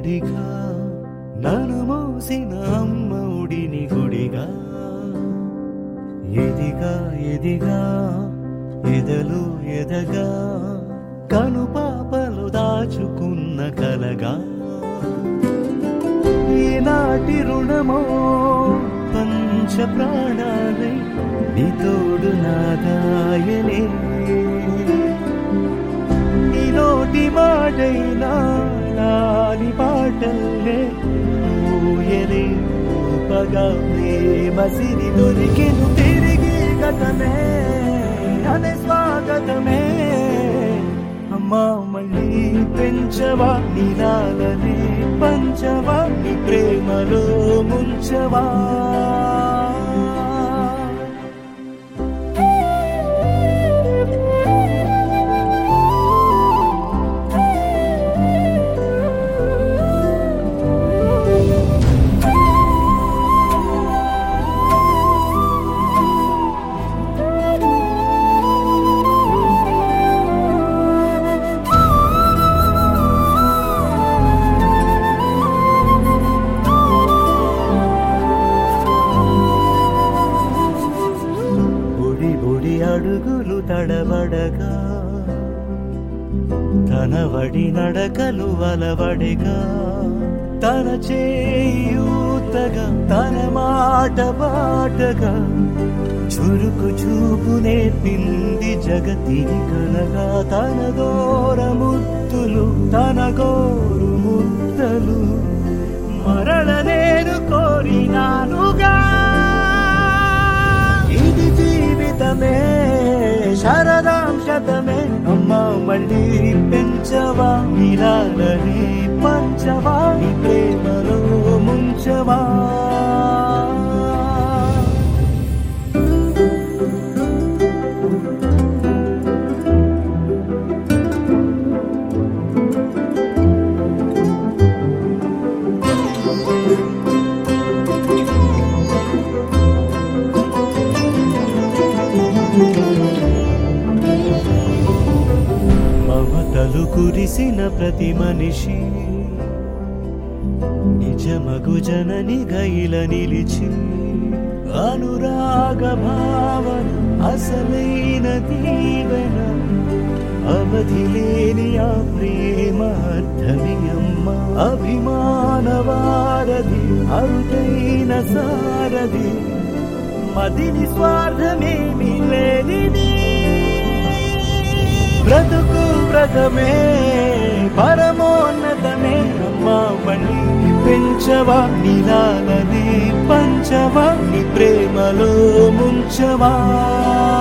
బడిగా నన్ను మోసిన అమ్మ ఒడిని గుడిగా ఎదిగా ఎదిగా ఎదలు ఎదగా కను పాపలు దాచుకున్న కలగా ఈనాటి రుణమో పంచ ప్రాణాలై నీ తోడు నాదాయనే నీ నోటి మాటైనా నాని పాటల్లే ఊయలే ఊపగా ప్రేమసిరి దొరికెను తిరిగి గతమే అనే స్వాగతమే అమ్మా మళ్ళీ పెంచవా నీలాలనే పంచవా నీ ప్రేమలో ముంచవా బుడి బుడి అడుగులు తడబడగా తన వడి నడకలు అలవడిగా తన చేయూతగా తన మాట బాటగా చురుకు చూపు నేర్పింది జగతిని కనగా తన దోర ముత్తులు తన గోరు ముద్దలు మరల నేను కోరినానుగా ఇది జీవితమే శరదాంశతమే అమ్మా మళ్ళీ పెంచవా నిరాలని పంచవా నీ ప్రేమలో ముంచవా మమతలు కురిసిన ప్రతి మనిషి నిజమగు జనని గైల నిలిచి అనురాగ భావన అసలైన దీవెన అవధి లేని ఆ ప్రేమ అర్థమి అమ్మ అభిమాన వారధి అరుదైన సారథి మదిని స్వార్థమేమి లేనిది బ్రతుకు వ్రతమే పరమోన్నతమే అమ్మా మళ్ళీ పెంచవా నిలాలనే పంచవా నీ ప్రేమలో ముంచవా